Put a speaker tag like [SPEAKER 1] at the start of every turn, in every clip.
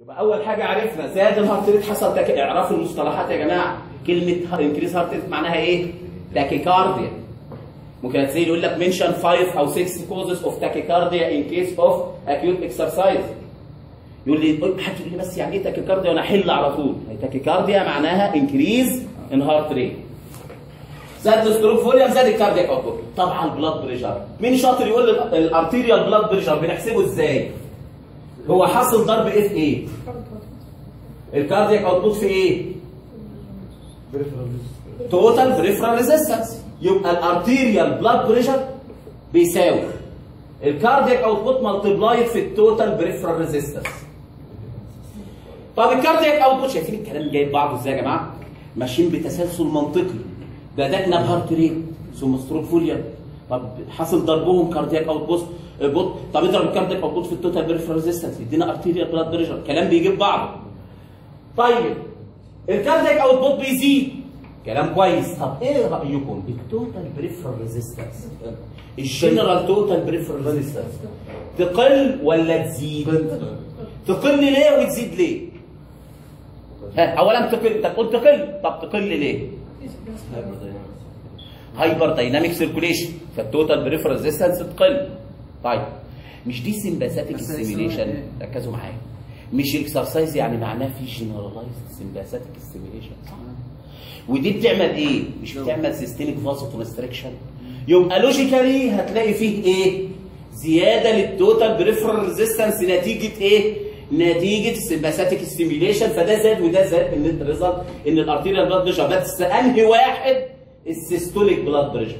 [SPEAKER 1] يبقى اول حاجه عرفنا زاد الهارت ريت حصل تك... اعرفوا المصطلحات يا جماعه كلمه انكريز هارت ريت معناها ايه تاكيكارديا ممكن هتلاقي يقول لك منشن 5 او 6 كوزز اوف تاكيكارديا ان كيس اوف اكيوت اكسرسايز يقول لي حد يقول لي بس يعني ايه تاكيكارديا وانا احل على طول تاكيكارديا معناها انكريز ان هارت ريت زاد الستروك فوليوم زاد الكاردياك اوتبوت طبعا البلاد بريشر مين شاطر يقول لي الارتيريال بلاد بريشر بنحسبه ازاي هو حاصل ضرب ايه في ايه الكاردياك اوتبوت في ايه توتال بريفرال ريزيستنس يبقى الارتيريال بلاد بريشر بيساوي الكاردياك اوتبوت ملتبلايد في التوتال بريفرال ريزيستنس طب الكاردياك اوتبوت شايفين الكلام جايب بعضه ازاي يا جماعه ماشيين بتسلسل منطقي بدانا بهارت ريت ثم ستروك فوليوم طب حاصل ضربهم كاردياك اوتبوت بوت طب اضرب الكاردياك اوتبوت في التوتال بريفرال ريزيستنس يدينا ارتيريال بلاد بريشر كلام بيجيب بعضه طيب الكاردياك اوتبوت بيزيد كلام كويس طب ايه رايكم التوتال بريفرال ريزيستنس الجنرال توتال بريفرال ريزيستنس تقل ولا تزيد تقل ليه وتزيد ليه ها اولا تقل انت تقول تقل طب تقل ليه هايبر دايناميك سيركوليشن فالتوتال بريفرال ريزيستنس تقل طيب مش دي سمباثيك ستيميليشن ركزوا معايا مش اكسرسايز يعني معناه في جنرالايزد سمباثيك ستيميليشن صح ودي بتعمل ايه مش بتعمل سيستميك فازو كونستريكشن يبقى لوجيكالي هتلاقي فيه ايه زياده للتوتال بريفرال ريزيستنس نتيجه ايه نتيجه السمباثيك ستيميليشن فده زاد وده زاد ان الريزلت ان الارتيريال بلاد بريشر بس انهي واحد السيستوليك بلاد بريشر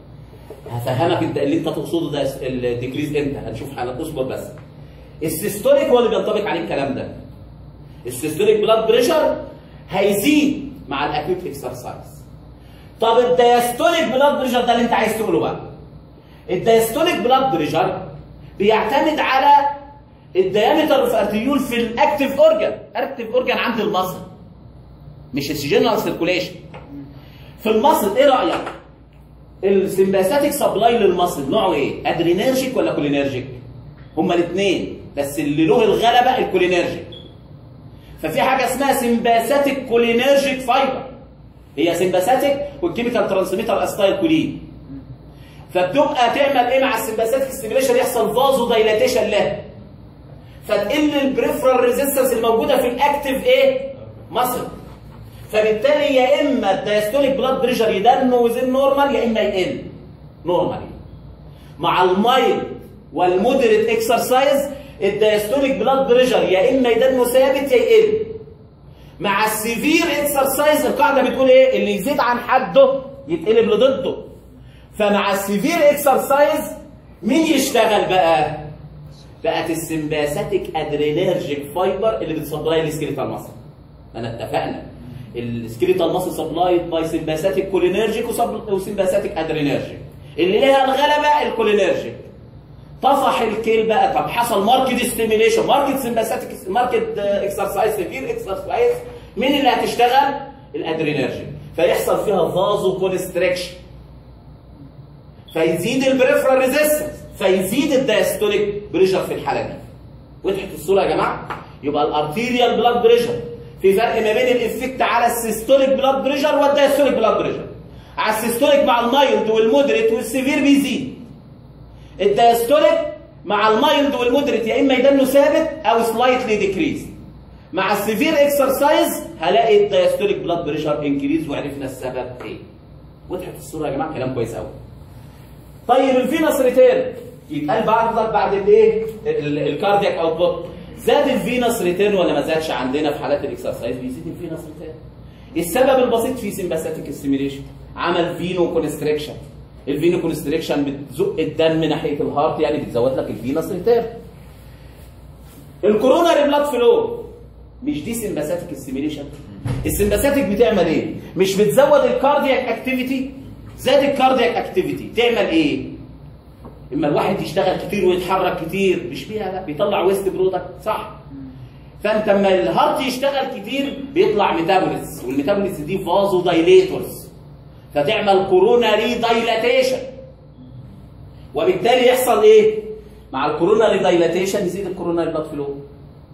[SPEAKER 1] هفهمك انت اللي انت تقصده ده الديكريز امتى هنشوف حالا اصبر بس السيستوليك هو اللي بينطبق عليه الكلام ده السيستوليك بلاد بريشر هيزيد مع الاكيوت اكسرسايز طب الدايستوليك بلاد بريشر ده اللي انت عايز تقوله بقى الدايستوليك بلاد بريشر بيعتمد على الديامتر اوف ارتيول في الاكتيف اورجان اكتيف اورجان عند المصل مش الجنرال سيركوليشن في المصل ايه رايك السمباثيك سبلاي للمصل نوعه ايه ادرينرجيك ولا كولينرجيك هما الاثنين بس اللي له الغلبه الكولينرجيك ففي حاجه اسمها سمباثيك كولينرجيك فايبر هي سمباثيك والكيميكال ترانسميتر استايل كولين فبتبقى تعمل ايه مع السمباثيك ستيميليشن يحصل فازو دايلاتيشن لها فتقل البريفرال ريزيستنس الموجوده في الاكتيف ايه مصل فبالتالي يا اما الدايستوليك بلاد بريشر يدنو وزن نورمال يا اما يقل نورمال مع المايل والمودريت اكسرسايز الدايستوليك بلاد بريشر يا اما يدنو ثابت يا يقل مع السيفير اكسرسايز القاعده بتقول ايه اللي يزيد عن حده يتقلب لضده فمع السيفير اكسرسايز مين يشتغل بقى بقت السمباثيك ادرينرجيك فايبر اللي بتسبلاي السكيليتال ماسل انا اتفقنا السكيليتال ماسل سبلايد باي سمباثيك كولينرجيك وسمباثيك ادرينرجيك اللي ليها الغلبه الكولينرجيك طفح الكيل بقى طب حصل ماركت ستيميليشن ماركت سمباثيك ماركت اكسرسايز سيفير اكسرسايز مين اللي هتشتغل الادرينرجيك فيحصل فيها فازو كونستريكشن فيزيد البريفرال ريزيستنس فيزيد الدايستوليك بريشر في الحاله دي وضحت الصوره يا جماعه يبقى الارتيريال بلاد بريشر في فرق ما بين الافكت على السيستوليك بلاد بريشر والدايستوليك بلاد بريشر على السيستوليك مع المايلد والمودريت والسيفير بيزيد الدايستوليك مع المايلد والمودريت يا اما يدنه ثابت او سلايتلي ديكريز مع السيفير اكسرسايز هلاقي الدايستوليك بلاد بريشر انكريز وعرفنا السبب ايه وضحت الصوره يا جماعه كلام كويس قوي طيب الفينس ريتيرن يتقال بعد بعد الايه الكاردياك اوتبوت زاد الفينس ريتيرن ولا ما زادش عندنا في حالات الاكسرسايز بيزيد الفينس ريتيرن السبب البسيط في سمباثيك ستيميليشن عمل فينو كونستريكشن الفينو كونستريكشن بتزق الدم ناحيه الهارت يعني بتزود لك الفينس ريتيرن الكوروناري بلاد فلو مش دي سمباثيك ستيميليشن السمباثيك بتعمل ايه مش بتزود الكاردياك اكتيفيتي زاد الكاردياك اكتيفيتي تعمل ايه اما الواحد يشتغل كتير ويتحرك كتير مش بيها لا بيطلع ويست برودكت صح فانت اما الهارت يشتغل كتير بيطلع ميتابوليز والميتابوليز دي فازو دايليتورز فتعمل كوروناري دايلاتيشن وبالتالي يحصل ايه مع الكوروناري دايلاتيشن يزيد الكوروناري بلاد فلو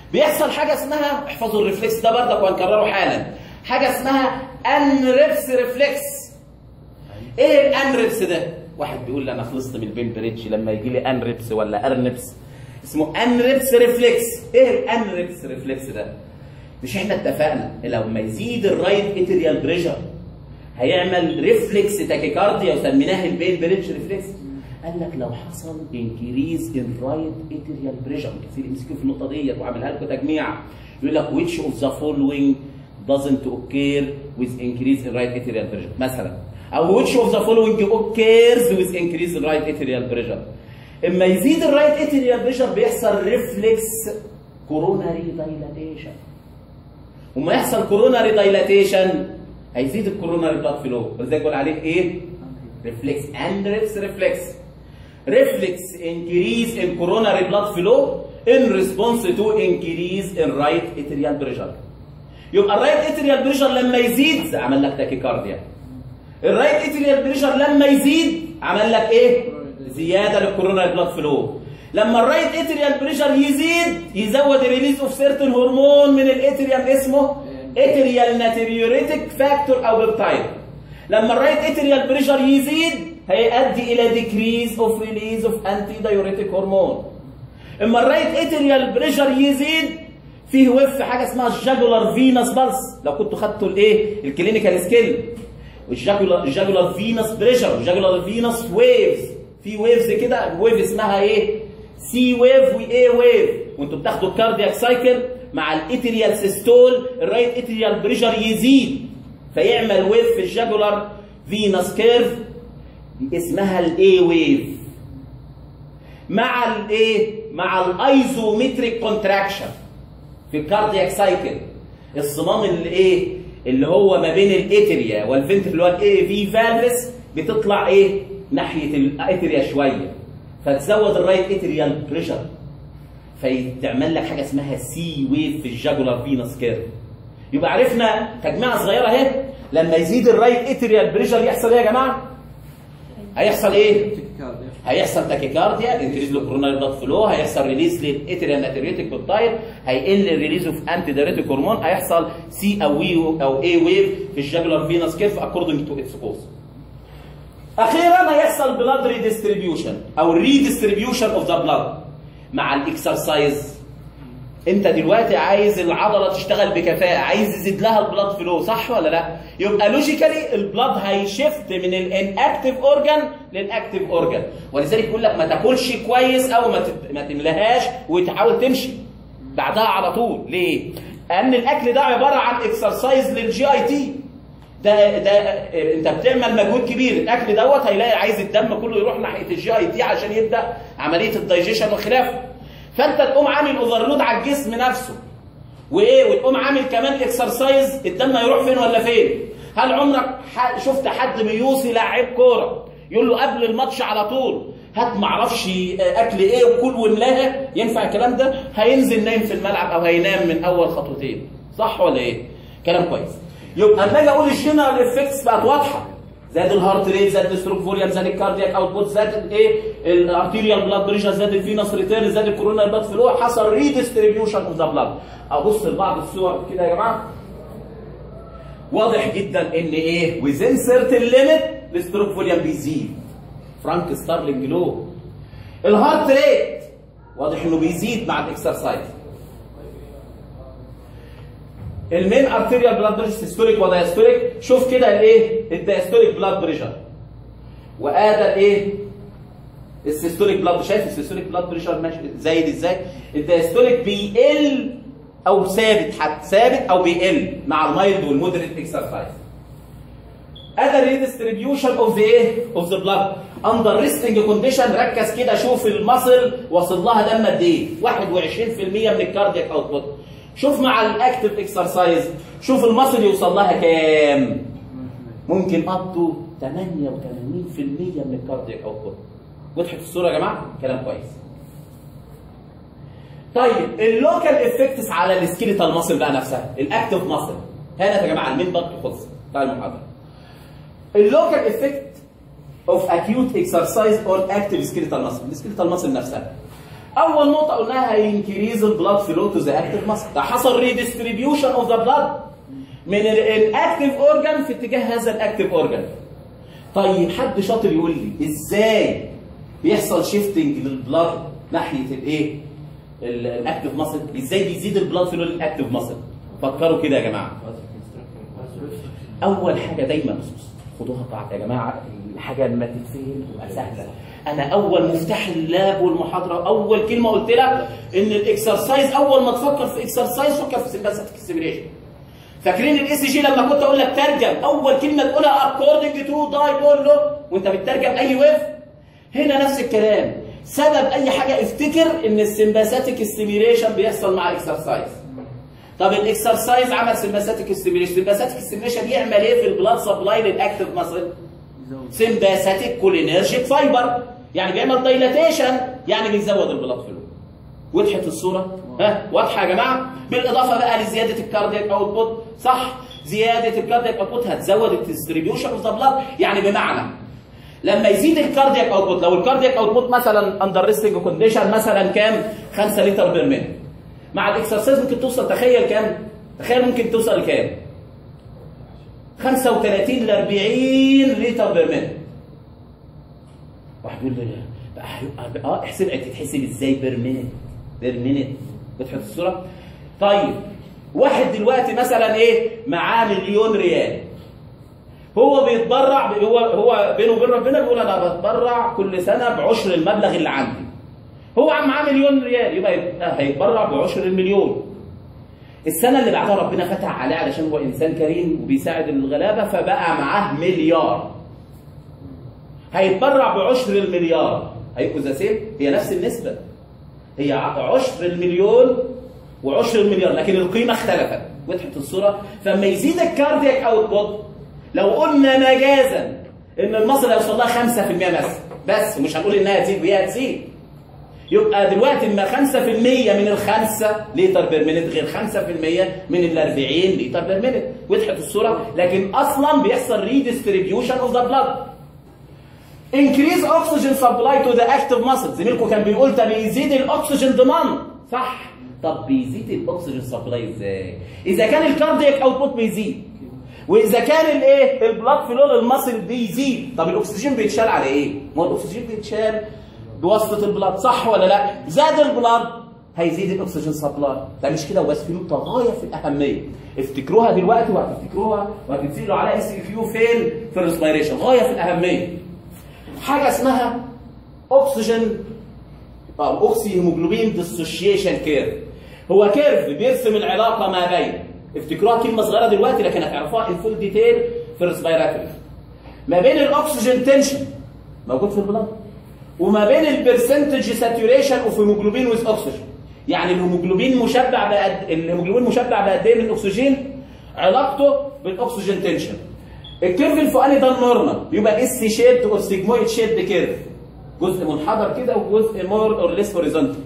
[SPEAKER 1] بيحصل حاجه اسمها احفظوا الريفلكس ده بردك وهنكرره حالا حاجه اسمها انريبس ريفلكس ايه الانريبس ده واحد بيقول لي انا خلصت من البين بريدج لما يجي لي انريبس ولا ارنبس اسمه انريبس ريفلكس ايه الانريبس ريفلكس ده مش احنا اتفقنا لما يزيد الرايت اتريال بريشر هيعمل ريفلكس تاكيكارديا وسميناه البين بريدج ريفلكس قال لك لو حصل انكريز ان رايت اتريال بريشر كتير يمسكوا في النقطه ديت وعاملها لكم تجميع يقول لك which of the following doesn't occur with increase in right atrial pressure مثلا او which of the following occurs with increase in right atrial pressure اما يزيد الرايت اتريال بريشر بيحصل ريفلكس كوروناري دايلاتيشن وما يحصل كوروناري دايلاتيشن هيزيد الكوروناري بلاد فلو ولذلك بقول عليه ايه؟ ريفلكس اندريبس ريفلكس ريفلكس انكريز ان كوروناري بلاد فلو ان ريسبونس تو انكريز ان رايت اتريال بريشر يبقى الرايت اتريال بريشر لما يزيد عمل لك تاكيكارديا الرايت اتريال بريشر لما يزيد عمل لك ايه؟ زياده للكوروناري بلاد فلو لما الرايت اتريال بريشر يزيد يزود ريليز اوف سيرتن هرمون من الاتريال اسمه اتريال ناتريوريتك فاكتور او بيبتايد لما الرايت اتريال بريشر يزيد هيؤدي الى ديكريز اوف ريليز اوف انتي دايوريتك هرمون اما الرايت اتريال بريشر يزيد فيه ويف حاجه اسمها الجاجولار فينس بالس لو كنتوا خدتوا الايه الكلينيكال سكيل والجاجولار الجاجولار فينس بريشر والجاجولار فينس ويفز في ويفز كده ويف اسمها ايه سي ويف واي ويف وانتوا بتاخدوا الكاردياك سايكل مع الاتريال سيستول الرايت اتريال بريشر يزيد فيعمل ويف في الجاجولار فينس كيرف اسمها الاي ويف مع الايه مع الايزومتريك كونتراكشن في الكاردياك سايكل الصمام اللي ايه اللي هو ما بين الاتريا والفنتريكل اللي هو الاي في فالفس بتطلع ايه ناحيه الاتريا شويه فتزود الرايت اتريال بريشر فيتعمل لك حاجه اسمها سي ويف في الجاجولار فينس كيرف يبقى عرفنا تجميعه صغيره اهي لما يزيد الرايت اتريال بريشر يحصل ايه يا جماعه؟ هيحصل ايه؟ هيحصل تاكيكارديا انكريز للكوروناري بلاد فلو هيحصل ريليز للاتريال ناتريتك بالتايب هيقل الريليز اوف انتي دايريتك هرمون هيحصل سي او وي او اي ويف في الجاجولار فينس كيرف اكوردنج تو اتس كوز اخيرا هيحصل بلاد ريديستريبيوشن او ريديستريبيوشن اوف ذا بلاد مع الاكسرسايز انت دلوقتي عايز العضله تشتغل بكفاءه عايز يزيد لها البلاد فلو صح ولا لا يبقى لوجيكالي البلاد هيشفت من الانكتيف اورجان للاكتيف اورجان ولذلك يقول لك ما تاكلش كويس او ما تت... ما تملاهاش وتحاول تمشي بعدها على طول ليه لان الاكل ده عباره عن اكسرسايز للجي اي تي ده ده انت بتعمل مجهود كبير الاكل دوت هيلاقي عايز الدم كله يروح ناحيه الجي اي تي عشان يبدا عمليه الدايجيشن وخلافه فانت تقوم عامل اوفرلود على الجسم نفسه وايه وتقوم عامل كمان اكسرسايز الدم هيروح فين ولا فين هل عمرك شفت حد بيوصي لاعب كوره يقول له قبل الماتش على طول هات معرفش اكل ايه وكل واملاها ينفع الكلام ده هينزل نايم في الملعب او هينام من اول خطوتين صح ولا ايه كلام كويس يبقى لما اجي اقول الجنرال افكتس بقت واضحه زاد الهارت ريت زاد الستروك فوليوم زاد الكاردياك اوتبوت زاد الايه الارتيريال بلاد بريشر زاد الفينس ريتيرن زاد الكورونا بلاد فلو حصل ريديستريبيوشن اوف ذا بلاد ابص لبعض الصور كده يا جماعه واضح جدا ان ايه وزين سيرتن ليميت الستروك فوليوم بيزيد فرانك ستارلينج لو الهارت ريت واضح انه بيزيد مع الاكسرسايز المين ارتيريال بلاد بريشر سيستوليك ودايستوليك شوف كده الايه الدايستوليك بلاد بريشر وادى الايه السيستوليك بلاد شايف السيستوليك بلاد بريشر ماشي زايد ازاي الدايستوليك بيقل او ثابت حتى ثابت او بيقل مع المايلد والمودريت اكسرسايز ادى الريديستريبيوشن اوف ذا ايه اوف ذا بلاد اندر ريستنج كونديشن ركز كده شوف المصل واصل لها دم قد ايه 21% من الكاردياك اوتبوت شوف مع الاكتف اكسرسايز شوف المصل يوصل لها كام ممكن اب تو 88% من الكاردياك اوتبوت وضحت الصوره يا جماعه كلام كويس طيب اللوكال افكتس على السكيليتال ماسل بقى نفسها الاكتف ماسل هنا يا جماعه المين ضغط خلص بتاع المحاضره اللوكال افكت اوف اكيوت اكسرسايز اون اكتف سكيليتال ماسل السكيليتال ماسل نفسها اول نقطه قلناها هينكريز البلاد فلو تو ذا اكتيف ماسل ده حصل ريديستريبيوشن اوف ذا بلاد من الاكتيف اورجان في اتجاه هذا الاكتيف اورجان طيب حد شاطر يقول لي ازاي بيحصل شيفتنج للبلاد ناحيه الايه الاكتيف ماسل ازاي بيزيد البلاد فلو للاكتيف ماسل فكروا كده يا جماعه اول حاجه دايما بص بص خدوها قاعده يا جماعه الحاجه لما تتفهم تبقى سهله انا اول مفتاح اللاب والمحاضره اول كلمه قلت لك ان الاكسرسايز اول ما تفكر في اكسرسايز فكر في سمباثيك ستيميليشن فاكرين الاس جي لما كنت اقول لك ترجم اول كلمه تقولها اكوردنج تو دايبولو وانت بتترجم اي ويف هنا نفس الكلام سبب اي حاجه افتكر ان السمباثيك ستيميليشن بيحصل مع الاكسرسايز طب الاكسرسايز عمل سمباثيك ستيميليشن سمباثيك ستيميليشن يعمل ايه في البلاد سبلاي للاكتيف ماسل سمباثيك كولينرجيك فايبر يعني بيعمل دايلاتيشن يعني بيزود البلاد فلو وضحت الصوره ها واضحه يا جماعه بالاضافه بقى لزياده الكاردياك اوتبوت صح زياده الكاردياك اوتبوت هتزود الديستريبيوشن اوف ذا بلاد يعني بمعنى لما يزيد الكاردياك اوتبوت لو الكاردياك اوتبوت مثلا اندر ريستنج كونديشن مثلا كام 5 لتر بير مينت مع الاكسرسايز ممكن توصل تخيل كام تخيل ممكن توصل لكام 35 ل 40 لتر بير مينت واحد يقول لي بقى هيبقى اه احسب تتحسب ازاي بير مينت بير مينت وضحت الصوره طيب واحد دلوقتي مثلا ايه معاه مليون ريال هو بيتبرع هو هو بينه وبين ربنا بيقول انا بتبرع كل سنه بعشر المبلغ اللي عندي هو عم معاه مليون ريال يبقى هيتبرع بعشر المليون السنه اللي بعدها ربنا فتح عليه علشان هو انسان كريم وبيساعد الغلابه فبقى معاه مليار هيتبرع بعشر المليار هيبقوا ذا سيم هي نفس النسبه هي عشر المليون وعشر المليار لكن القيمه اختلفت وضحت الصوره فلما يزيد الكاردياك اوتبوت لو قلنا مجازا ان المصل هيوصل لها 5% بس بس ومش هنقول انها تزيد وهي هتزيد يبقى دلوقتي ما 5% من الخمسة لتر بير مينت غير 5% من ال 40 لتر بير مينت وضحت الصورة لكن أصلا بيحصل ريديستريبيوشن اوف ذا بلاد increase oxygen supply to the active muscle زميلكم كان بيقول ده بيزيد الاكسجين ضمان صح طب بيزيد الاكسجين سبلاي ازاي اذا كان الكاردياك اوتبوت بيزيد واذا كان الايه البلاد فلو للمصل بيزيد طب الاكسجين بيتشال على ايه ما هو الاكسجين بيتشال بواسطه البلاد صح ولا لا زاد البلاد هيزيد الاكسجين سبلاي ده مش كده وبس في نقطه غايه في الاهميه افتكروها دلوقتي وهتفتكروها وهتنزلوا على اس كيو فين في الريسبيريشن غايه في الاهميه حاجه اسمها اكسجين او اوكسي هيموجلوبين ديسوشيشن كيرف هو كيرف بيرسم العلاقه ما بين افتكروها كلمه صغيره دلوقتي لكن هتعرفوها ان فول ديتيل في الريسبيراتوري ما بين الاكسجين تنشن موجود في البلاد وما بين البرسنتج ساتوريشن اوف هيموجلوبين ويز اوكسجين يعني الهيموجلوبين مشبع بقد الهيموجلوبين مشبع بقد ايه من الاكسجين علاقته بالاكسجين تنشن الكيرف الفوقاني ده النورمال بيبقى اس شيد اور سيجمويد شيد كيرف جزء منحدر كده وجزء مور اور ليس هوريزونتال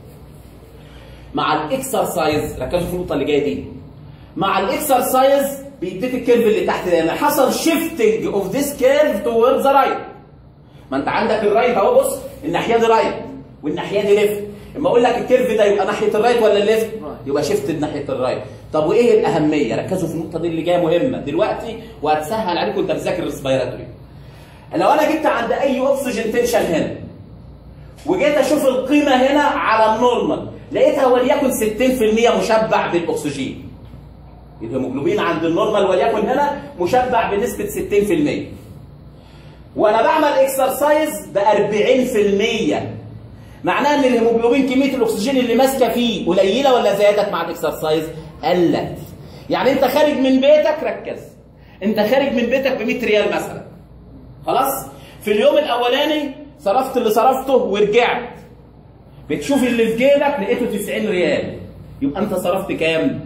[SPEAKER 1] مع الاكسرسايز ركزوا في النقطه اللي جايه دي مع الاكسرسايز بيديك الكيرف اللي تحت ده يعني حصل شيفتنج اوف ذيس كيرف توورد ذا رايت ما انت عندك الرايت اهو بص الناحيه دي رايت والناحيه دي ليفت اما اقول لك الكيرف ده يبقى ناحيه الرايت ولا الليفت يبقى شيفت ناحيه الرايت طب وايه الاهميه ركزوا في النقطه دي اللي جايه مهمه دلوقتي وهتسهل عليكم انت بتذاكر الريسبيراتوري لو انا جبت عند اي اكسجين تنشن هنا وجيت اشوف القيمه هنا على النورمال لقيتها وليكن 60% مشبع بالاكسجين الهيموجلوبين عند النورمال وليكن هنا مشبع بنسبه 60% وانا بعمل اكسرسايز ب 40% معناه ان الهيموجلوبين كميه الاكسجين اللي ماسكه فيه قليله ولا زادت مع الاكسرسايز قلت يعني انت خارج من بيتك ركز انت خارج من بيتك ب 100 ريال مثلا خلاص في اليوم الاولاني صرفت اللي صرفته ورجعت بتشوف اللي في جيبك لقيته 90 ريال يبقى انت صرفت كام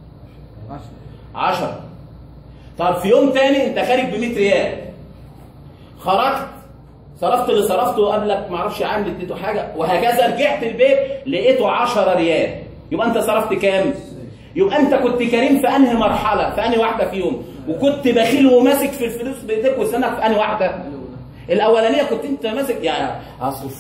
[SPEAKER 1] 10 طب في يوم تاني انت خارج ب 100 ريال خرجت صرفت اللي صرفته قبلك ما اعرفش عامل اديته حاجه وهكذا رجعت البيت لقيته 10 ريال يبقى انت صرفت كام يبقى انت كنت كريم في انهي مرحله في انهي واحده فيهم وكنت بخيل وماسك في الفلوس بايديك وسنك في انهي واحده الاولانيه كنت انت ماسك يعني اصرف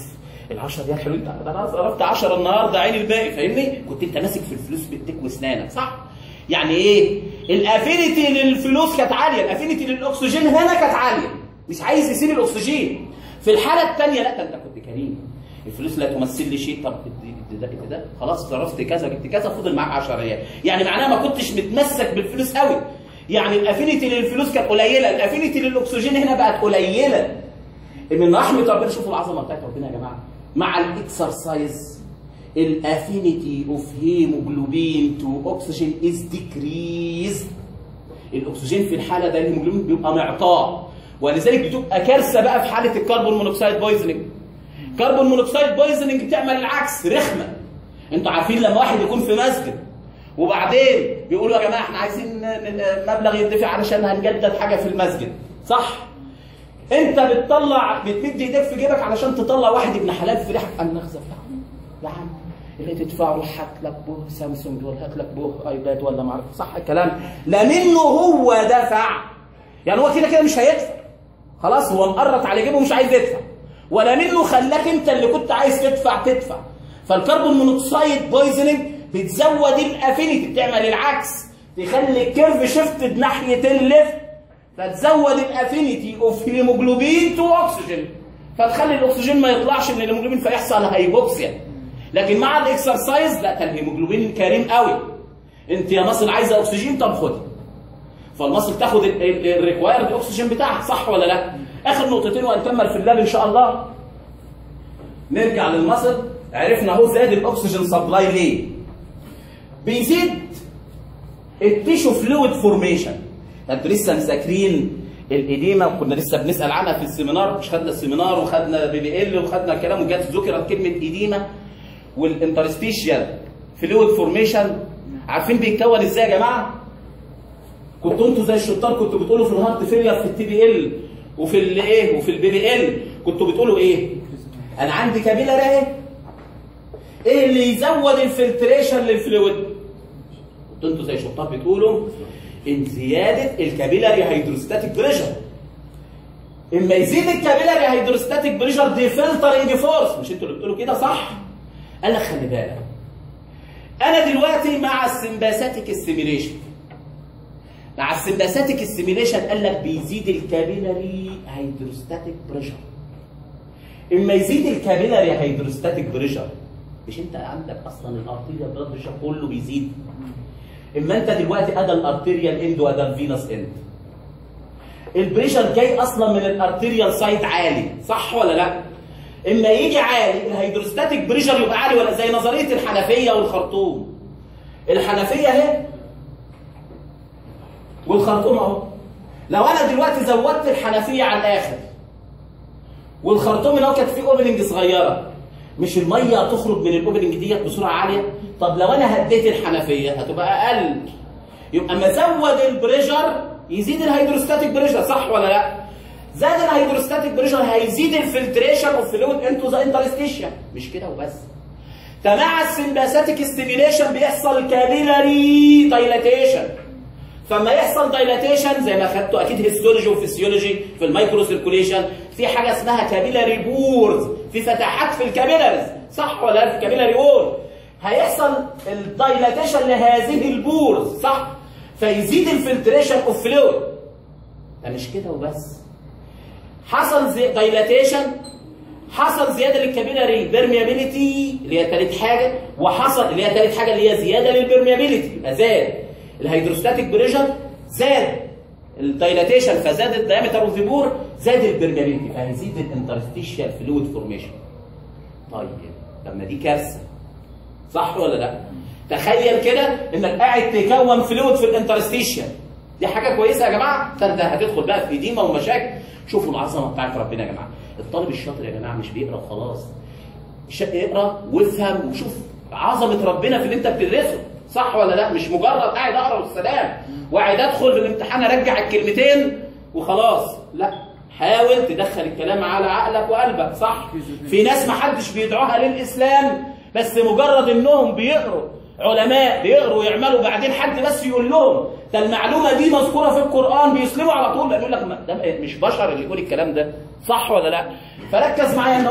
[SPEAKER 1] ال 10 ريال حلوين ده انا صرفت 10 النهارده عين الباقي فاهمني كنت انت ماسك في الفلوس بايديك واسنانك صح يعني ايه الافينيتي للفلوس كانت عاليه الافينيتي للاكسجين هنا كانت عاليه مش عايز يسيب الاكسجين في الحاله الثانيه لا ده انت كنت كريم الفلوس لا تمثل لي شيء طب ادي ده ادي ده خلاص صرفت كذا جبت كذا فضل معاك 10 ريال يعني معناها ما كنتش متمسك بالفلوس قوي يعني الافينيتي للفلوس كانت قليله الافينيتي للاكسجين هنا بقت قليله من رحمه ربنا شوفوا العظمه بتاعت ربنا يا جماعه مع الاكسرسايز الافينيتي اوف هيموجلوبين تو اوكسجين از ديكريز الاكسجين في الحاله ده الهيموجلوبين بيبقى معطاء ولذلك بتبقى كارثه بقى في حاله الكربون مونوكسيد بويزنينج كربون مونوكسيد بويزنينج بتعمل العكس رخمه انتوا عارفين لما واحد يكون في مسجد وبعدين بيقولوا يا جماعه احنا عايزين مبلغ يدفع علشان هنجدد حاجه في المسجد صح انت بتطلع بتمد ايديك في جيبك علشان تطلع واحد ابن حلال في ريحك انا نخزف يا عم يا عم اللي تدفع له هات لك به سامسونج ولا هات لك به ايباد ولا ما اعرف صح الكلام لا منه هو دفع يعني هو كده كده مش هيدفع خلاص هو مقرط على جيبه مش عايز يدفع ولا منه خلاك انت اللي كنت عايز تدفع تدفع فالكربون مونوكسيد بويزنينج بتزود الافينيتي بتعمل العكس تخلي الكيرف شيفتد ناحيه الليفت فتزود الافينيتي اوف هيموجلوبين تو اوكسجين فتخلي الاكسجين ما يطلعش من الهيموجلوبين فيحصل هايبوكسيا لكن مع الاكسرسايز لا كان الهيموجلوبين كريم قوي انت يا مصل عايزه اكسجين طب خدي فالمصل تاخد الريكوايرد اكسجين بتاعها صح ولا لا اخر نقطتين وهنكمل في اللاب ان شاء الله نرجع للمصل عرفنا اهو زاد الاكسجين سبلاي ليه بيزيد التيشو فلويد فورميشن انتوا لسه مذاكرين الاديمه وكنا لسه بنسال عنها في السيمينار مش خدنا السيمينار وخدنا بي بي ال وخدنا الكلام وجت ذكرت كلمه اديمه والانترستيشيال فلويد فورميشن عارفين بيتكون ازاي يا جماعه؟ كنتوا انتوا زي الشطار كنتوا بتقولوا في الهارت فيلير في التي بي ال وفي الايه وفي البي بي ال كنتوا بتقولوا ايه؟ انا عندي كابيلر اهي ايه اللي يزود الفلتريشن للفلويد؟ كنتوا انتوا زي الشطار بتقولوا ان زياده الكابيلاري هيدروستاتيك بريشر اما يزيد الكابيلاري هيدروستاتيك بريشر دي فلترنج فورس مش انتوا اللي بتقولوا كده صح؟ قال لك خلي بالك انا دلوقتي مع السمباثيك ستيميليشن مع السمباثيك ستيميليشن قال لك بيزيد الكابيلاري هيدروستاتيك بريشر اما يزيد الكابيلاري هيدروستاتيك بريشر مش انت عندك اصلا الارتيريال بلاد بريشر كله بيزيد اما انت دلوقتي ادى الارتيريال اند وادى الفينس اند البريشر جاي اصلا من الارتيريال سايد عالي صح ولا لا اما يجي عالي الهيدروستاتيك بريشر يبقى عالي ولا زي نظريه الحنفيه والخرطوم الحنفيه اهي والخرطوم اهو لو انا دلوقتي زودت الحنفيه على الاخر والخرطوم اللي هو كانت فيه اوبننج صغيره مش الميه هتخرج من الاوبننج ديت بسرعه عاليه طب لو انا هديت الحنفيه هتبقى اقل يبقى اما ازود البريشر يزيد الهيدروستاتيك بريشر صح ولا لا زاد الهيدروستاتيك بريشر هيزيد الفلتريشن اوف فلويد انتو ذا انترستيشن مش كده وبس فمع السمباثيك ستيميليشن بيحصل كابيلاري دايلاتيشن فما يحصل دايلاتيشن زي ما خدتوا اكيد هيستولوجي وفسيولوجي في المايكرو سيركوليشن في حاجه اسمها كابيلاري بورز في فتحات في الكابيلاريز صح ولا لا في كابيلاري وول هيحصل الدايلاتيشن لهذه البورز صح فيزيد الفلتريشن اوف فلويد ده مش كده وبس حصل زي دايلاتيشن حصل زياده للكابيلاري بيرميابيليتي اللي هي ثالث حاجه وحصل اللي هي ثالث حاجه اللي هي زياده للبيرميابيليتي يبقى زاد الهيدروستاتيك بريشر زاد الدايلاتيشن فزاد الدايمتر اوف بور زاد البرميابيليتي فهيزيد الانترستيشيال فلويد فورميشن طيب طب ما دي كارثه صح ولا لا؟ تخيل كده انك قاعد تكون فلويد في الانترستيشيال دي حاجه كويسه يا جماعه فانت هتدخل بقى في اديمه ومشاكل شوفوا العظمه بتاعت ربنا يا جماعه الطالب الشاطر يا جماعه مش بيقرا وخلاص اقرا وافهم وشوف عظمه ربنا في اللي انت بتدرسه صح ولا لا مش مجرد قاعد اقرا والسلام وقاعد ادخل في الامتحان ارجع الكلمتين وخلاص لا حاول تدخل الكلام على عقلك وقلبك صح في ناس ما حدش بيدعوها للاسلام بس مجرد انهم بيقروا علماء بيقروا ويعملوا بعدين حد بس يقول لهم ده المعلومه دي مذكوره في القران بيسلموا على طول يقول لك ده مش بشر اللي يقول الكلام ده صح ولا لا فركز معايا انه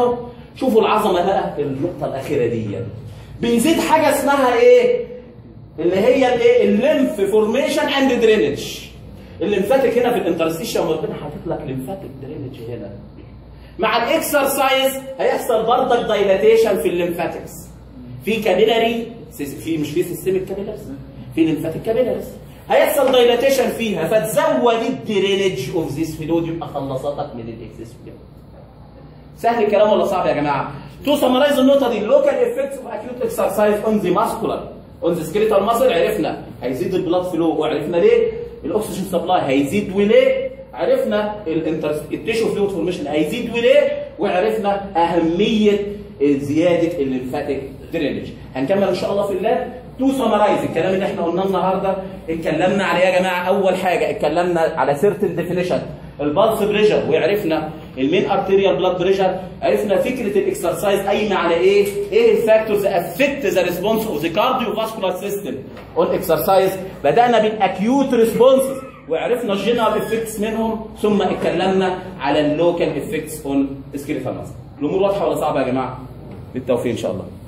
[SPEAKER 1] شوفوا العظمه بقى النقطه الاخيره دي بيزيد حاجه اسمها ايه اللي هي الايه الليمف فورميشن اند درينج الليمفاتيك هنا في الانترستيشن ربنا حاطط لك ليمفاتيك درينج هنا مع الاكسرسايز هيحصل برضك دايلاتيشن في الليمفاتكس في كابيلاري في مش في سيستميك كابيلاريز في ليمفاتيك كابيلاريز هيحصل دايلاتيشن فيها فتزود الدرينج اوف ذيس فلويد يبقى خلصتك من الاكسس فلويد سهل الكلام ولا صعب يا جماعه تو سمرايز النقطه دي لوكال افكتس اوف اكيوت اكسرسايز اون ذا ماسكولار اون ذا سكيليتال ماسل عرفنا هيزيد البلاد فلو وعرفنا ليه الاكسجين سبلاي هيزيد وليه عرفنا التيشو فلويد فورميشن هيزيد وليه وعرفنا اهميه زياده الليمفاتيك درينج هنكمل ان شاء الله في اللاب تو سمرايز الكلام اللي احنا قلناه النهارده اتكلمنا عليه يا جماعه اول حاجه اتكلمنا على سيرتن ديفينيشن البلس بريشر وعرفنا المين ارتيريال بلاد بريشر عرفنا فكره الاكسرسايز قايمه على ايه؟ ايه الفاكتورز افكت ذا ريسبونس اوف ذا كارديو فاسكولار سيستم اون اكسرسايز بدانا بالاكيوت ريسبونسز وعرفنا الجنرال افكتس منهم ثم اتكلمنا على اللوكال افكتس اون سكيليتال الامور واضحه ولا صعبه يا جماعه؟ بالتوفيق ان شاء الله